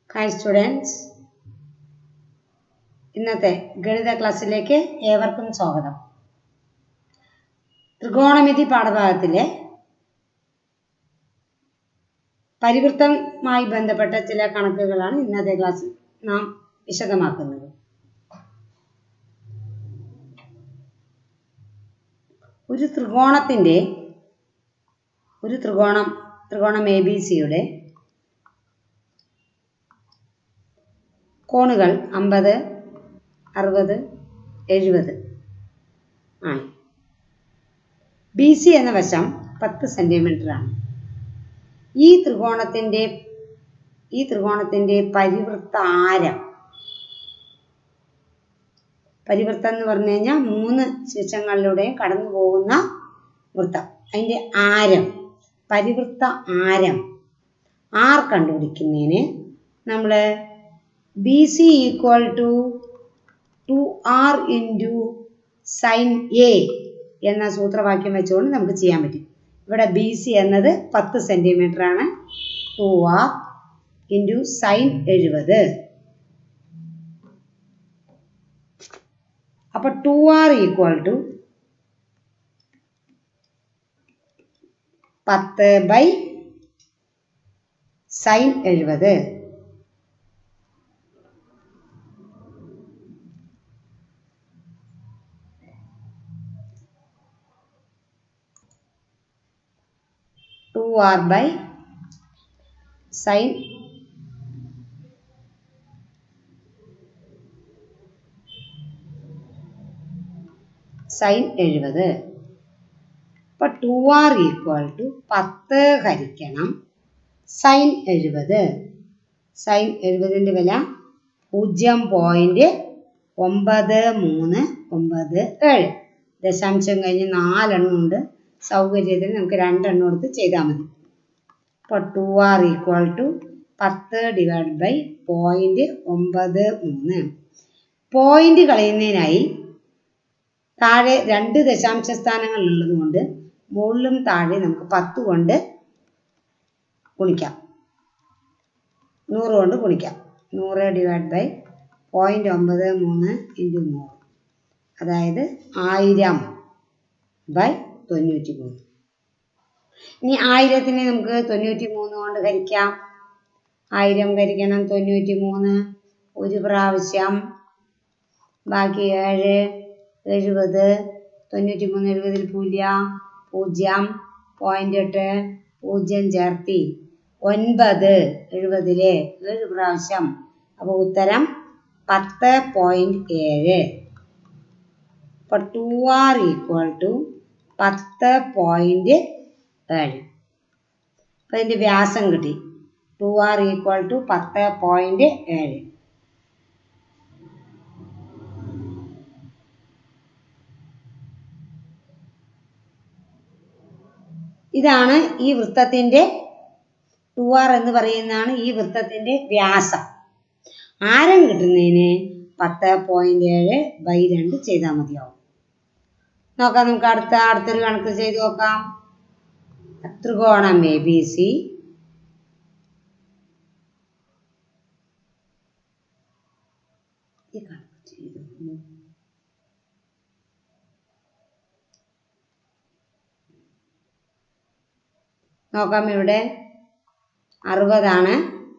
hi students ഇന്നത്തെ ഗണിത ക്ലാസ്സിലേക്ക് ഏവർക്കും സ്വാഗതം ത്രികോണമിതി പാഠഭാഗത്തിലെ പരിവൃത്തമായി ബന്ധപ്പെട്ട ചില കണക്കുകളാണ് ഇന്നത്തെ ക്ലാസ്സിൽ നാം വിശദമാക്കുന്നത് ഒരു ത്രികോണത്തിൻ്റെ ഒരു ത്രികോണം ത്രികോണം എ ബി സിയുടെ കോണുകൾ അമ്പത് അറുപത് എഴുപത് ആണ് ബി സി എന്ന വശം പത്ത് സെൻറ്റിമീറ്റർ ആണ് ഈ ത്രികോണത്തിൻ്റെ ഈ ത്രികോണത്തിൻ്റെ പരിവൃത്ത ആരം പരിവൃത്തം എന്ന് പറഞ്ഞു കഴിഞ്ഞാൽ മൂന്ന് ശീർഷങ്ങളിലൂടെയും കടന്നു പോകുന്ന വൃത്തം അതിൻ്റെ ആരം പരിവൃത്ത ആരം ആർ കണ്ടുപിടിക്കുന്നതിന് നമ്മൾ B C equal to two R into sine A എന്ന സൂത്രവാക്യം വെച്ചുകൊണ്ട് നമുക്ക് ചെയ്യാൻ പറ്റും ഇവിടെ ബി സി എന്നത് പത്ത് സെൻറ്റിമീറ്റർ ആണ് ടു ആർ ഇൻറ്റു സൈൻ എഴുപത് അപ്പോൾ ടു ആർ ഈക്വൽ ടു പത്ത് ബൈ സൈൻ എഴുപത് two R by sine sine എഴുപത് അപ്പൊ ടു ആർ ഈക്വൽ ടു പത്ത് ഹരിക്കണം സൈൻ എഴുപത് സൈൻ എഴുപതിൻ്റെ വില പൂജ്യം പോയിന്റ് ഒമ്പത് മൂന്ന് ഒമ്പത് ഏഴ് ദശാംശം കഴിഞ്ഞ് നാലെണ്ണം ഉണ്ട് സൗകര്യത്തിന് നമുക്ക് രണ്ടെണ്ണം എടുത്ത് ചെയ്താൽ മതി അപ്പോൾ ടു ആർ ഈക്വൽ ടു പത്ത് ഡിവൈഡ് ബൈ പോയിന്റ് ഒമ്പത് മൂന്ന് പോയിന്റ് കളയുന്നതിനായി താഴെ രണ്ട് ദശാംശ സ്ഥാനങ്ങൾ ഉള്ളത് കൊണ്ട് മുകളിലും താഴെ നമുക്ക് പത്ത് കൊണ്ട് ഗുണിക്കാം നൂറ് കൊണ്ട് ഗുണിക്കാം നൂറ് ഡിവൈഡ് ബൈ പോയിന്റ് ഒമ്പത് മൂന്ന് ഇൻറ്റു നൂറ് അതായത് ആയിരം ബൈ തൊണ്ണൂറ്റി മൂന്ന് ഇനി ആയിരത്തിനെ നമുക്ക് തൊണ്ണൂറ്റി മൂന്ന് കൊണ്ട് ഹരിക്കാം ആയിരം ഹരിക്കണം തൊണ്ണൂറ്റി മൂന്ന് ഒരു പ്രാവശ്യം ബാക്കി ഏഴ് എഴുപത് തൊണ്ണൂറ്റി മൂന്ന് എഴുപതിൽ പൂജ്യം പൂജ്യം പോയിന്റ് എട്ട് പൂജ്യം ചേർത്തി ഒൻപത് എഴുപതിലെ ഏഴ് പ്രാവശ്യം അപ്പോൾ ഉത്തരം പത്ത് പോയിന്റ് ഏഴ് അപ്പോൾ ടു ആർ ഈക്വൽ ടു പത്ത് പോയിന്റ് ഏഴ് അപ്പോൾ ഇതിൻ്റെ വ്യാസം കിട്ടി ടു ആർ ഈക്വൽ ടു പത്ത് പോയിന്റ് ഏഴ് ഇതാണ് ഈ വൃത്തത്തിൻ്റെ ടു ആർ എന്ന് പറയുന്നതാണ് ഈ വൃത്തത്തിൻ്റെ വ്യാസം ആരം കിട്ടുന്നതിന് പത്ത് പോയിന്റ് ഏഴ് ബൈ രണ്ട് ചെയ്താൽ മതിയാവും നോക്കാം നമുക്ക് അടുത്ത അടുത്തൊരു കണക്ക് ചെയ്ത് നോക്കാം ത്രികോണം എ ബി സി ഈ കണക്ക് ചെയ്തു നോക്കാം ഇവിടെ അറുപതാണ്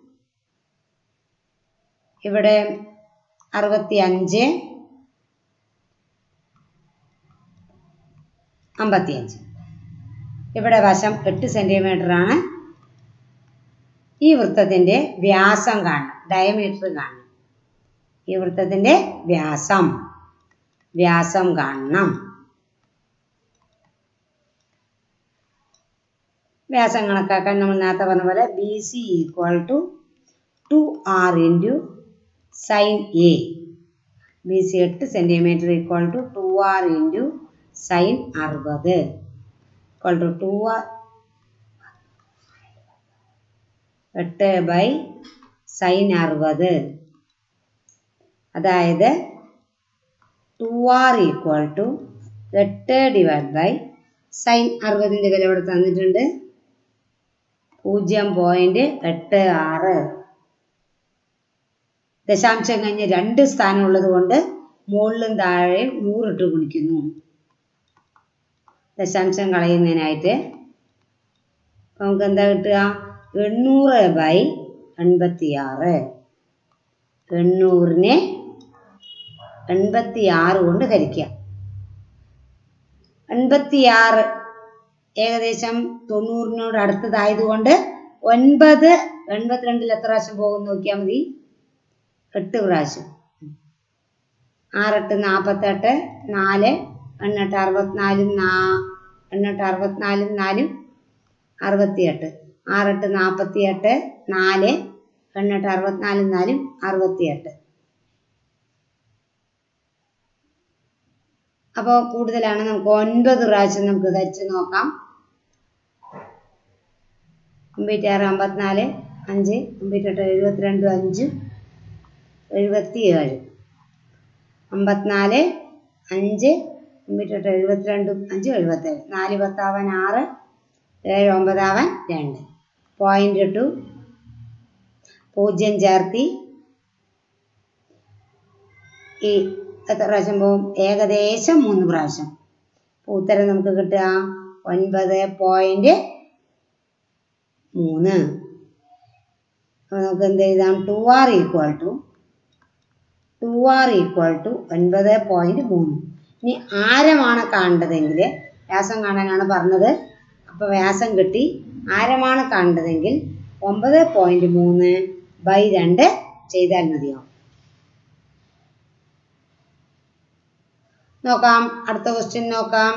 ഇവിടെ അറുപത്തി അഞ്ച് അമ്പത്തിയഞ്ച് ഇവിടെ വശം എട്ട് സെൻറ്റിമീറ്റർ ആണ് ഈ വൃത്തത്തിൻ്റെ വ്യാസം കാണണം ഡയമീറ്റർ കാണണം ഈ വൃത്തത്തിൻ്റെ വ്യാസം വ്യാസം കാണണം വ്യാസം കണക്കാക്കാൻ നമ്മൾ നേരത്തെ പറഞ്ഞ പോലെ B C equal to two R into sine A B C എട്ട് centimetre equal to two R into sine അറുപത് ഈക്വൽ ടു ടു ആർ എട്ട് ബൈ സൈൻ അറുപത് അതായത് ടു ആർ ഈക്വൽ ടു എട്ട് ഡിവൈഡ് ബൈ സൈൻ അറുപതിൻ്റെ വില ഇവിടെ തന്നിട്ടുണ്ട് പൂജ്യം പോയിന്റ് എട്ട് ആറ് ദശാംശം കഴിഞ്ഞ് രണ്ട് സ്ഥാനം ഉള്ളത് കൊണ്ട് മുകളിലും താഴെയും നൂറിട്ട് ഗുണിക്കുന്നു ദശാംശം കളയുന്നതിനായിട്ട് നമുക്ക് എന്താ കിട്ടുക എണ്ണൂറ് ബൈ എൺപത്തിയാറ് എണ്ണൂറിനെ എൺപത്തിയാറ് കൊണ്ട് ഹരിക്കുക എൺപത്തിയാറ് ഏകദേശം തൊണ്ണൂറിനോട് അടുത്തതായതുകൊണ്ട് ഒൻപത് എൺപത്തിരണ്ടിൽ എത്ര പ്രാവശ്യം പോകും നോക്കിയാൽ മതി എട്ട് പ്രാവശ്യം ആറെട്ട് നാൽപ്പത്തെട്ട് നാല് എണ്ണെട്ട് അറുപത്തിനാലും നാ എണ്ണെട്ട് അറുപത്തിനാലും നാലും അറുപത്തിയെട്ട് ആറെട്ട് നാൽപ്പത്തിയെട്ട് നാല് എണ്ണെട്ട് അറുപത്തിനാലും നാലും അറുപത്തിയെട്ട് അപ്പോൾ കൂടുതലാണ് നമുക്ക് ഒൻപത് പ്രാവശ്യം നമുക്ക് ധരിച്ച് നോക്കാം അമ്പത്തിയാറ് അമ്പത്തിനാല് അഞ്ച് അമ്പത്തെട്ട് എഴുപത്തിരണ്ട് അഞ്ച് എഴുപത്തി ഏഴ് അമ്പത്തിനാല് അഞ്ച് അമ്പത്തെട്ട് എഴുപത്തിരണ്ടും അഞ്ച് എഴുപത്തേഴ് നാല് പത്താവൻ ആറ് ഏഴ് ഒമ്പതാവൻ രണ്ട് പോയിൻ്റ് ടു പൂജ്യം ചേർത്തി ഈ എത്ര പ്രാവശ്യം പോവും ഏകദേശം മൂന്ന് പ്രാവശ്യം അപ്പോൾ ഉത്തരം നമുക്ക് കിട്ടുക ഒൻപത് പോയിന്റ് മൂന്ന് അപ്പോൾ നമുക്ക് എന്ത് എഴുതാം two R equal to two R equal to ഒൻപത് പോയിന്റ് മൂന്ന് ഇനി ആരമാണ് കാണേണ്ടതെങ്കിൽ വ്യാസം കാണാനാണ് പറഞ്ഞത് അപ്പോൾ വ്യാസം കിട്ടി ആരമാണ് കാണേണ്ടതെങ്കിൽ ഒമ്പത് പോയിന്റ് മൂന്ന് ബൈ രണ്ട് ചെയ്താൽ മതിയാവും നോക്കാം അടുത്ത ക്വസ്റ്റ്യൻ നോക്കാം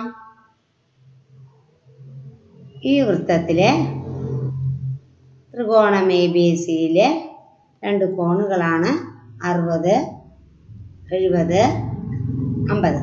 ഈ വൃത്തത്തിലെ ത്രികോണം എ ബി സിയിലെ രണ്ട് കോണുകളാണ് അറുപത് എഴുപത് അമ്പത്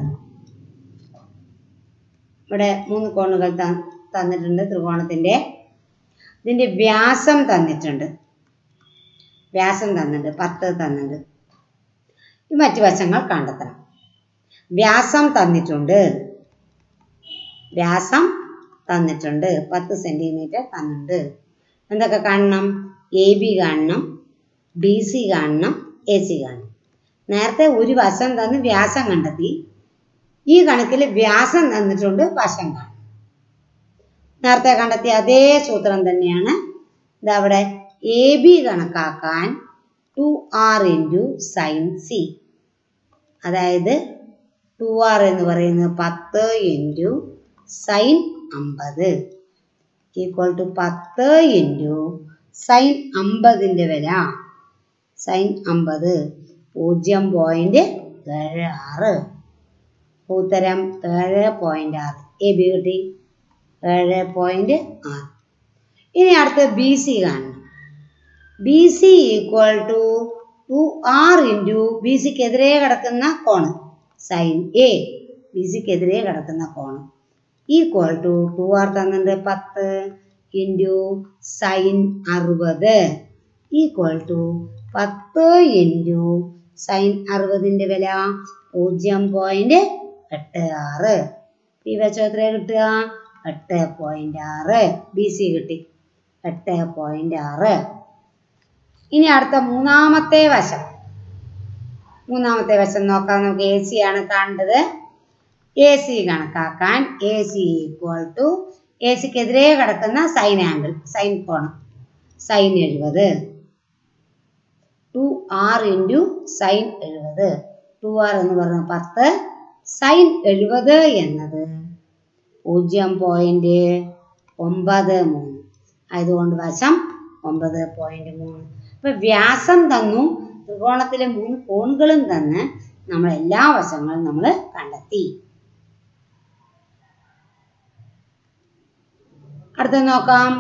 ഇവിടെ മൂന്ന് കോണുകൾ ത- തന്നിട്ടുണ്ട് ത്രികോണത്തിൻ്റെ ഇതിൻ്റെ വ്യാസം തന്നിട്ടുണ്ട് വ്യാസം തന്നിട്ടുണ്ട് പത്ത് തന്നിട്ടുണ്ട് ഈ മറ്റു വശങ്ങൾ കണ്ടെത്തണം വ്യാസം തന്നിട്ടുണ്ട് വ്യാസം തന്നിട്ടുണ്ട് പത്ത് സെൻറ്റിമീറ്റർ തന്നിട്ടുണ്ട് എന്തൊക്കെ കാണണം എ ബി കാണണം ബി സി കാണണം എ സി കാണണം നേരത്തെ ഒരു വശം തന്ന് വ്യാസം കണ്ടെത്തി ഈ കണക്കിൽ വ്യാസം തന്നിട്ടുണ്ട് വശം കാണണം നേരത്തെ കണ്ടെത്തിയ അതേ സൂത്രം തന്നെയാണ് ഇതവിടെ എ ബി കണക്കാക്കാൻ two R into sine C അതായത് ടു ആർ എന്ന് പറയുന്നത് പത്ത് ഇൻറ്റു സൈൻ അമ്പത് ഈക്വൽ ടു പത്ത് ഇൻറ്റു സൈൻ അമ്പതിൻ്റെ വില സൈൻ അമ്പത് പൂജ്യം പോയിൻറ്റ് ഏഴ് ആറ് ഉത്തരം ഏഴ് പോയിൻ്റ് ആറ് എ ബി കിട്ടി ഏഴ് പോയിൻറ്റ് ആറ് ഇനി അടുത്ത ബി സി കാണണം B C equal to two R into B സിക്കെതിരെ കിടക്കുന്ന കോണ് സൈൻ എ ബി സിക്കെതിരെ കിടക്കുന്ന കോണ് ഈക്വൽ ടു ടു ആർ തന്നിട്ടുണ്ട് പത്ത് ഇൻറ്റു സൈൻ അറുപത് ഈക്വൽ ടു പത്ത് ഇൻറ്റു സൈൻ അറുപതിൻ്റെ വില പൂജ്യം പോയിൻറ്റ് എട്ട് ആറ് ഈ വെച്ചോ എത്ര കിട്ടുക എട്ട് പോയിൻറ്റ് ആറ് ബി സി കിട്ടി എട്ട് പോയിൻറ്റ് ആറ് ഇനി അടുത്ത മൂന്നാമത്തെ വശം മൂന്നാമത്തെ വശം നോക്കാം നമുക്ക് എ സി ആണ് കാണേണ്ടത് എ സി കണക്കാക്കാൻ A C equal to A സിക്കെതിരെ കിടക്കുന്ന സൈൻ ആംഗിൾ സൈൻ കോണം സൈൻ എഴുപത് ടു ആർ ഇൻറ്റു സൈൻ എഴുപത് ടു ആർ എന്ന് പറഞ്ഞ പത്ത് സൈൻ എഴുപത് എന്നത് പൂജ്യം പോയിന്റ് ഒമ്പത് മൂന്ന് ആയതുകൊണ്ട് വശം ഒമ്പത് പോയിന്റ് മൂന്ന് ഇപ്പൊ വ്യാസം തന്നു ത്രികോണത്തിലെ മൂന്ന് കോണുകളും തന്ന് നമ്മൾ എല്ലാ വശങ്ങളും നമ്മൾ കണ്ടെത്തി അടുത്ത നോക്കാം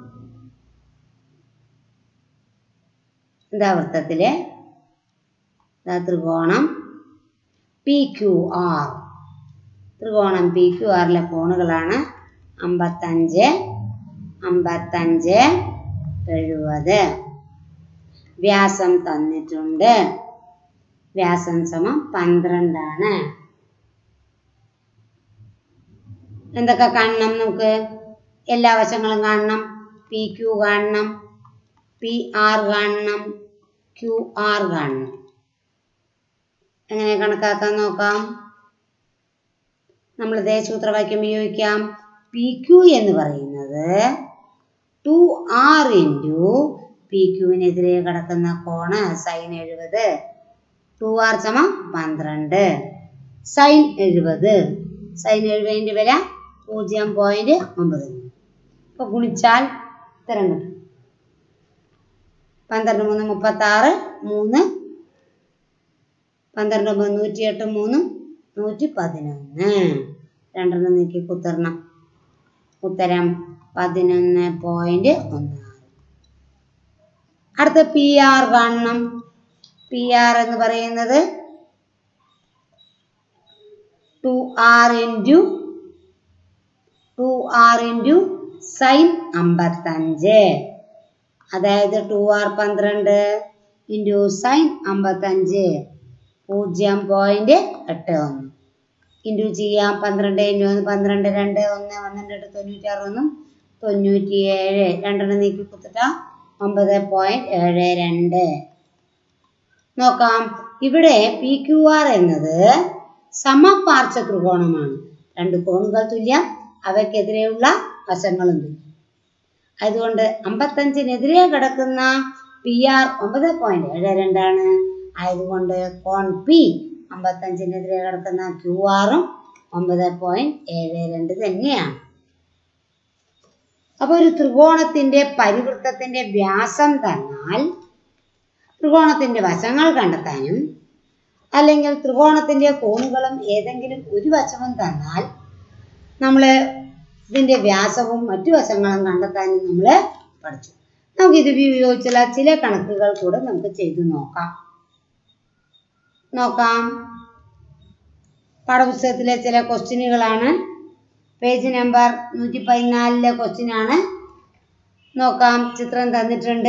ഇതാ വൃത്തത്തിലെ ഇതാ ത്രികോണം പി ക്യു ആർ ത്രികോണം പി ക്യു ആറിലെ കോണുകളാണ് അമ്പത്തഞ്ച് അമ്പത്തഞ്ച് എഴുപത് വ്യാസം തന്നിട്ടുണ്ട് വ്യാസം സമം പന്ത്രണ്ടാണ് എന്തൊക്കെ കാണണം നമുക്ക് എല്ലാ വശങ്ങളും കാണണം പി ക്യു കാണണം പി ആർ കാണണം ക്യു ആർ കാണണം എങ്ങനെ കണക്കാക്കാൻ നോക്കാം നമ്മൾ ഇതേ സൂത്രവാക്യം ഉപയോഗിക്കാം പി ക്യു എന്ന് പറയുന്നത് ടു ആർ ഇൻറ്റു പി ക്യുവിനെതിരെ കിടക്കുന്ന കോണ് സൈൻ എഴുപത് ടു ആർ സമം പന്ത്രണ്ട് സൈൻ എഴുപത് സൈൻ എഴുപതിൻ്റെ വില പൂജ്യം പോയിന്റ് ഒമ്പത് അപ്പോൾ ഗുണിച്ചാൽ ഉത്തരം കിട്ടും പന്ത്രണ്ട് മൂന്ന് മുപ്പത്തി ആറ് മൂന്ന് പന്ത്രണ്ട് ഒമ്പത് നൂറ്റി എട്ട് മൂന്ന് നൂറ്റി പതിനൊന്ന് രണ്ടെണ്ണം നീക്കി കുത്തരണം ഉത്തരം പതിനൊന്ന് പോയിന്റ് ഒന്ന് ആറ് അടുത്ത പി ആർ കാണണം പി ആർ എന്ന് പറയുന്നത് two R into two R into sine അമ്പത്തഞ്ച് അതായത് ടു ആർ പന്ത്രണ്ട് ഇൻറ്റു സൈൻ അമ്പത്തഞ്ച് പൂജ്യം പോയിന്റ് എട്ട് ഒന്ന് ഇൻറ്റു ചെയ്യാം പന്ത്രണ്ട് ഇൻറ്റു ഒന്ന് പന്ത്രണ്ട് രണ്ട് ഒന്ന് പന്ത്രണ്ട് എട്ട് തൊണ്ണൂറ്റാറ് ഒന്നും തൊണ്ണൂറ്റി ഏഴ് രണ്ടെണ്ണം നീക്കി കുത്തിട്ട ഒമ്പത് പോയിന്റ് ഏഴ് രണ്ട് നോക്കാം ഇവിടെ പി ക്യു ആർ എന്നത് സമപാർശ്വ ത്രികോണമാണ് രണ്ട് കോണുകൾ തുല്യം അവയ്ക്കെതിരെയുള്ള വശങ്ങളും തുല്യം അതുകൊണ്ട് അമ്പത്തഞ്ചിനെതിരെ കിടക്കുന്ന പി ആർ ഒമ്പത് പോയിന്റ് ഏഴ് രണ്ടാണ് ആയതുകൊണ്ട് കോൺ പി അമ്പത്തഞ്ചിനെതിരെ കിടക്കുന്ന ക്യു ആറും ഒമ്പത് പോയിന്റ് ഏഴ് രണ്ട് തന്നെയാണ് അപ്പൊ ഒരു ത്രികോണത്തിന്റെ പരിവൃത്തത്തിന്റെ വ്യാസം തന്നാൽ ത്രികോണത്തിന്റെ വശങ്ങൾ കണ്ടെത്താനും അല്ലെങ്കിൽ ത്രികോണത്തിന്റെ കോണുകളും ഏതെങ്കിലും ഒരു വശവും തന്നാൽ നമ്മൾ ഇതിന്റെ വ്യാസവും മറ്റു വശങ്ങളും കണ്ടെത്താനും നമ്മൾ പഠിച്ചു നമുക്ക് ഇത് ഉപയോഗിച്ചുള്ള ചില കണക്കുകൾ കൂടെ നമുക്ക് ചെയ്തു നോക്കാം നോക്കാം പാഠപുസ്തകത്തിലെ ചില ക്വസ്റ്റ്യനുകളാണ് പേജ് നമ്പർ നൂറ്റി പതിനാലിലെ ക്വസ്റ്റ്യൻ ആണ് നോക്കാം ചിത്രം തന്നിട്ടുണ്ട്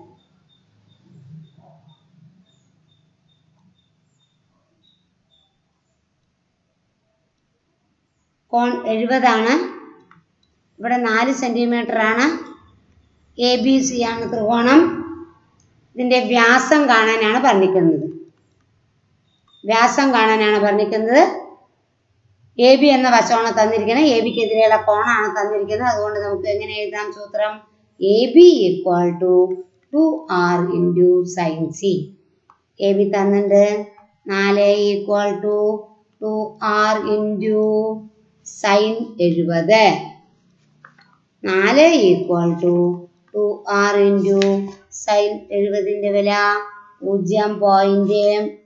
കോൺ എഴുപതാണ് ഇവിടെ നാല് സെന്റിമീറ്റർ ആണ് എ ബി സി ആണ് ത്രികോണം ഇതിന്റെ വ്യാസം കാണാനാണ് പറഞ്ഞിരിക്കുന്നത് വ്യാസം കാണാനാണ് പറഞ്ഞിരിക്കുന്നത് എ ബി എന്ന വശമാണ് തന്നിരിക്കുന്നത് എ ബിക്ക് എതിരെയുള്ള കോണാണ് തന്നിരിക്കുന്നത് അതുകൊണ്ട് നമുക്ക് എങ്ങനെ എഴുതാം സൂത്രം A B equal to two R into sine C A B തന്നിട്ടുണ്ട് നാല് equal to two R into sine എഴുപത് നാല് equal to two R into sine എഴുപതിൻ്റെ വില പൂജ്യം പോയിന്റ്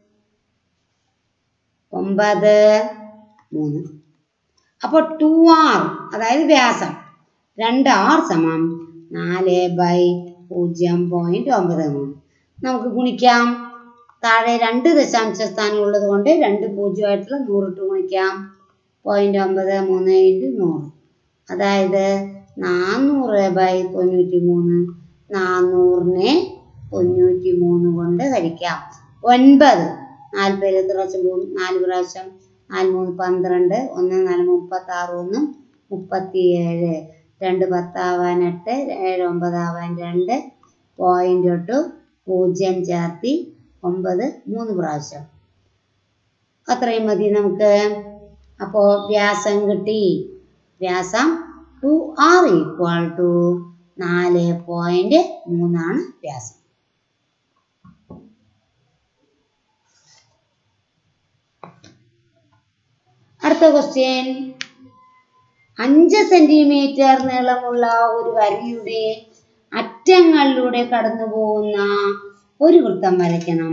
ഒമ്പത് മൂന്ന് അപ്പോൾ ടു ആർ അതായത് വ്യാസം രണ്ട് ആർ സമം നാല് ബൈ പൂജ്യം പോയിന്റ് ഒമ്പത് മൂന്ന് നമുക്ക് ഗുണിക്കാം താഴെ രണ്ട് ദശാംശ സ്ഥാനം ഉള്ളത് കൊണ്ട് രണ്ട് പൂജ്യമായിട്ടുള്ള നൂറിട്ട് ഗുണിക്കാം പോയിന്റ് ഒമ്പത് മൂന്ന് ഇൻറ്റു നൂറ് അതായത് നാനൂറ് ബൈ തൊണ്ണൂറ്റി മൂന്ന് നാനൂറിനെ തൊണ്ണൂറ്റി മൂന്ന് കൊണ്ട് ഹരിക്കാം ഒൻപത് നാല് പേര് എത്ര പ്രാവശ്യം പോകും നാല് പ്രാവശ്യം നാല് മൂന്ന് പന്ത്രണ്ട് ഒന്ന് നാല് മുപ്പത്തി ആറ് ഒന്ന് മുപ്പത്തിയേഴ് രണ്ട് പത്താവാൻ എട്ട് ഏഴ് ഒമ്പതാവാൻ രണ്ട് പോയിന്റ് തൊട്ട് പൂജ്യം ചേർത്തി ഒമ്പത് മൂന്ന് പ്രാവശ്യം അത്രയും മതി നമുക്ക് അപ്പോൾ വ്യാസം കിട്ടി വ്യാസം ടു ആർ ഈക്വൽ ടു നാല് പോയിന്റ് മൂന്നാണ് വ്യാസം അടുത്ത ക്വസ്റ്റ്യൻ അഞ്ച് സെന്റിമീറ്റർ നീളമുള്ള ഒരു വരിയുടെ അറ്റങ്ങളിലൂടെ കടന്നു പോകുന്ന ഒരു വൃത്തം വരയ്ക്കണം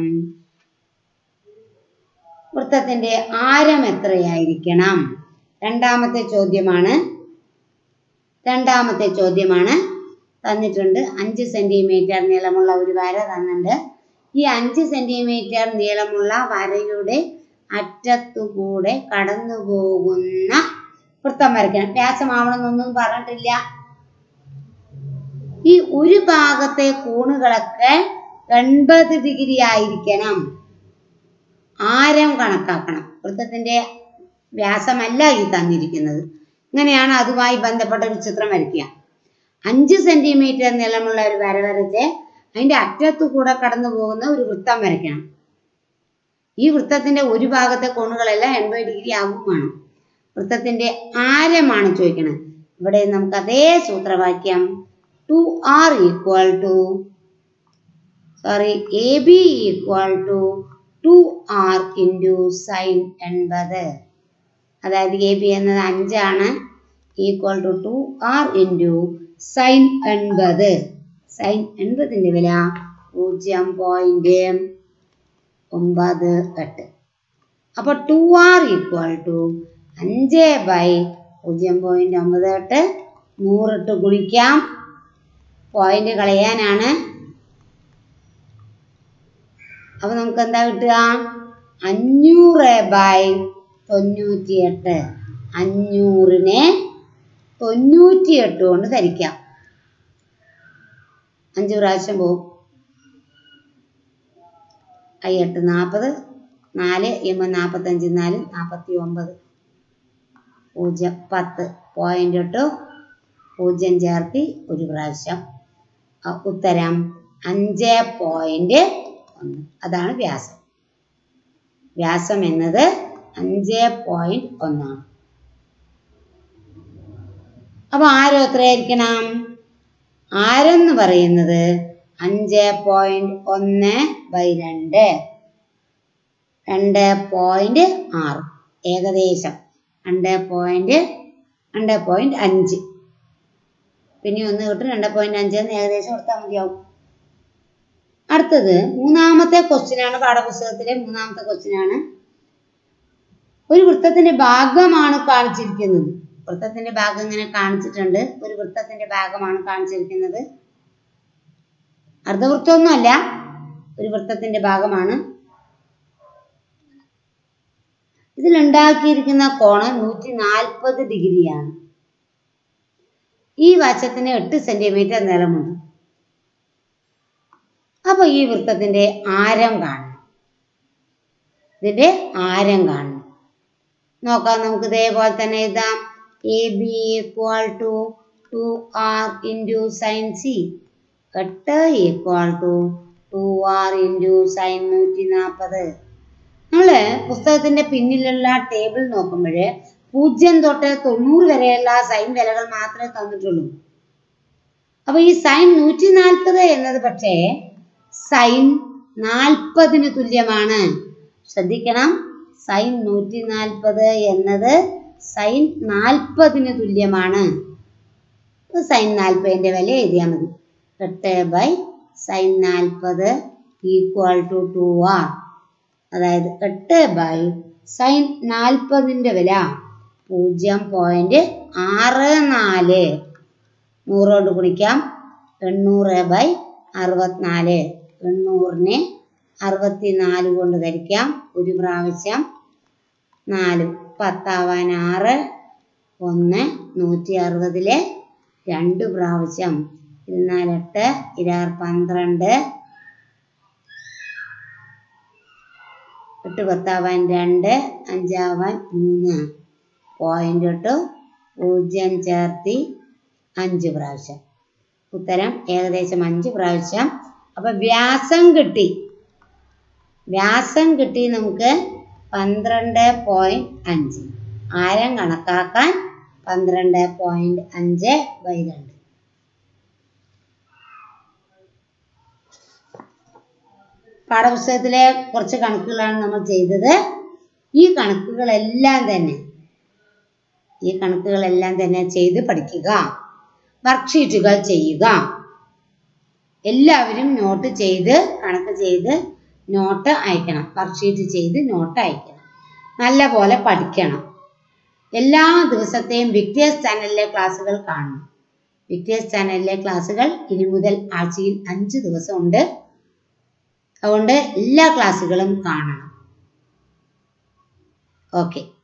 വൃത്തത്തിന്റെ ആരം എത്രയായിരിക്കണം രണ്ടാമത്തെ ചോദ്യമാണ് രണ്ടാമത്തെ ചോദ്യമാണ് തന്നിട്ടുണ്ട് അഞ്ച് സെന്റിമീറ്റർ നീളമുള്ള ഒരു വര തന്നിട്ടുണ്ട് ഈ അഞ്ച് സെന്റിമീറ്റർ നീളമുള്ള വരയുടെ അറ്റത്തുകൂടെ കടന്നു പോകുന്ന വൃത്തം വരയ്ക്കണം വ്യാസമാവണമെന്നൊന്നും പറഞ്ഞിട്ടില്ല ഈ ഒരു ഭാഗത്തെ കോണുകളൊക്കെ എൺപത് ഡിഗ്രി ആയിരിക്കണം ആരം കണക്കാക്കണം വൃത്തത്തിന്റെ വ്യാസമല്ല ഈ തന്നിരിക്കുന്നത് ഇങ്ങനെയാണ് അതുമായി ബന്ധപ്പെട്ട ഒരു ചിത്രം വരയ്ക്കുക അഞ്ച് സെന്റിമീറ്റർ നീളമുള്ള ഒരു വര വരച്ച് അതിന്റെ അറ്റത്തു കൂടെ കടന്നു പോകുന്ന ഒരു വൃത്തം വരയ്ക്കണം ഈ വൃത്തത്തിന്റെ ഒരു ഭാഗത്തെ കോണുകളെല്ലാം എൺപത് ഡിഗ്രി ആകും വേണം വൃത്തത്തിന്റെ ആരമാണ് ചോദിക്കണത് ഇവിടെ നമുക്ക് അതേ സൂത്രവാക്യം two R equal to sorry A B equal to two R into sine എൺപത് അതായത് എ ബി എന്നത് അഞ്ചാണ് equal to two R into sine എൺപത് സൈൻ എൺപതിൻ്റെ വില പൂജ്യം പോയിന്റ് ഒമ്പത് എട്ട് അപ്പോൾ ടു ആർ ഈക്വൽ ടു അഞ്ച് ബൈ പൂജ്യം പോയിന്റ് ഒമ്പത് എട്ട് നൂറിട്ട് ഗുണിക്കാം പോയിന്റ് കളയാനാണ് അപ്പൊ നമുക്ക് എന്താ കിട്ടുക അഞ്ഞൂറ് ബൈ തൊണ്ണൂറ്റിയെട്ട് അഞ്ഞൂറിനെ തൊണ്ണൂറ്റിയെട്ട് കൊണ്ട് ധരിക്കാം അഞ്ച് പ്രാവശ്യം പോവും അയ്യെട്ട് നാൽപ്പത് നാല് എമ്മ നാൽപ്പത്തഞ്ച് നാല് നാൽപ്പത്തി ഒമ്പത് പൂജ്യം പത്ത് പോയിന്റ് ഇട്ടു പൂജ്യം ചേർത്തി ഒരു പ്രാവശ്യം അ, ഉത്തരം അഞ്ച് പോയിന്റ് ഒന്ന് അതാണ് വ്യാസം വ്യാസം എന്നത് അഞ്ച് പോയിന്റ് ഒന്നാണ് അപ്പൊ ആരം എത്രയായിരിക്കണം ആരം എന്ന് പറയുന്നത് അഞ്ച് പോയിന്റ് ഒന്ന് ബൈ രണ്ട് രണ്ട് പോയിന്റ് ആറ് ഏകദേശം രണ്ട് പോയിന്റ് രണ്ട് പോയിന്റ് അഞ്ച് പിന്നെ ഒന്ന് കിട്ടും രണ്ട് പോയിന്റ് അഞ്ച് എന്ന് ഏകദേശം കൊടുത്താൽ മതിയാവും അടുത്തത് മൂന്നാമത്തെ ക്വസ്റ്റ്യൻ ആണ് പാഠപുസ്തകത്തിലെ മൂന്നാമത്തെ ക്വസ്റ്റ്യൻ ആണ് ഒരു വൃത്തത്തിന്റെ ഭാഗമാണ് കാണിച്ചിരിക്കുന്നത് വൃത്തത്തിന്റെ ഭാഗം ഇങ്ങനെ കാണിച്ചിട്ടുണ്ട് ഒരു വൃത്തത്തിന്റെ ഭാഗമാണ് കാണിച്ചിരിക്കുന്നത് അർദ്ധവൃത്തമൊന്നുമല്ല ഒരു വൃത്തത്തിന്റെ ഭാഗമാണ് ഇതിലുണ്ടാക്കിയിരിക്കുന്ന കോണം നൂറ്റി നാൽപ്പത് ഡിഗ്രിയാണ് ഈ വശത്തിന് എട്ട് സെന്റിമീറ്റർ നീളമുണ്ട് അപ്പൊ ഈ വൃത്തത്തിന്റെ ആരം കാണണം ഇതിന്റെ ആരം കാണണം നോക്കാം നമുക്ക് ഇതേപോലെ തന്നെ എഴുതാം A B equal to two R into sine C എട്ട് equal to two R into sine നൂറ്റി നാൽപ്പത് നമ്മൾ പുസ്തകത്തിന്റെ പിന്നിലുള്ള ടേബിൾ നോക്കുമ്പോൾ പൂജ്യം തൊട്ട് തൊണ്ണൂറ് വരെയുള്ള സൈൻ വിലകൾ മാത്രമേ തന്നിട്ടുള്ളൂ അപ്പൊ ഈ സൈൻ നൂറ്റി നാൽപ്പത് എന്നത് പക്ഷേ സൈൻ നാൽപ്പതിന് തുല്യമാണ് ശ്രദ്ധിക്കണം സൈൻ നൂറ്റി നാൽപ്പത് എന്നത് സൈൻ നാൽപ്പതിന് തുല്യമാണ് അപ്പൊ സൈൻ നാൽപ്പതിന്റെ വില എഴുതിയാൽ മതി എട്ട് ബൈ സൈൻ നാൽപ്പത് ഈക്വൽ ടു ടു ആർ അതായത് എട്ട് ബൈ സൈൻ നാൽപ്പതിന്റെ വില പൂജ്യം പോയിന്റ് ആറ് നാല് നൂറോട് ഗുണിക്കാം എണ്ണൂറ് ബൈ അറുപത്തിനാല് എണ്ണൂറിനെ അറുപത്തിനാല് കൊണ്ട് ധരിക്കാം ഒരു പ്രാവശ്യം നാല് പത്താവാൻ ആറ് ഒന്ന് നൂറ്റി അറുപതിലെ രണ്ട് പ്രാവശ്യം ഇരുന്നാലെട്ട് ഇരാറ് പന്ത്രണ്ട് എട്ട് പത്താവാൻ രണ്ട് അഞ്ചാവാൻ മൂന്ന് പോയിന്റ് ഇട്ടു പൂജ്യം ചേർത്തി അഞ്ച് പ്രാവശ്യം ഉത്തരം ഏകദേശം അഞ്ച് പ്രാവശ്യം അപ്പൊ വ്യാസം കിട്ടി വ്യാസം കിട്ടി നമുക്ക് പന്ത്രണ്ട് പോയിന്റ് അഞ്ച് ആരം കണക്കാക്കാൻ പന്ത്രണ്ട് പോയിന്റ് അഞ്ച് ബൈ രണ്ട് പാഠപുസ്തകത്തിലെ കുറച്ച് കണക്കുകളാണ് നമ്മൾ ചെയ്തത് ഈ കണക്കുകളെല്ലാം തന്നെ ഈ കണക്കുകളെല്ലാം തന്നെ ചെയ്ത് പഠിക്കുക വർക്ക്ഷീറ്റുകൾ ചെയ്യുക എല്ലാവരും നോട്ട് ചെയ്ത് കണക്ക് ചെയ്ത് നോട്ട് അയക്കണം വർക്ക്ഷീറ്റ് ചെയ്ത് നോട്ട് അയക്കണം നല്ല പോലെ പഠിക്കണം എല്ലാ ദിവസത്തെയും വിക്ടേഴ്സ് ചാനലിലെ ക്ലാസ്സുകൾ കാണണം വിക്ടേഴ്സ് ചാനലിലെ ക്ലാസ്സുകൾ ഇനി മുതൽ ആഴ്ചയിൽ അഞ്ച് ദിവസമുണ്ട് അതുകൊണ്ട് എല്ലാ ക്ലാസ്സുകളും കാണണം ഓക്കെ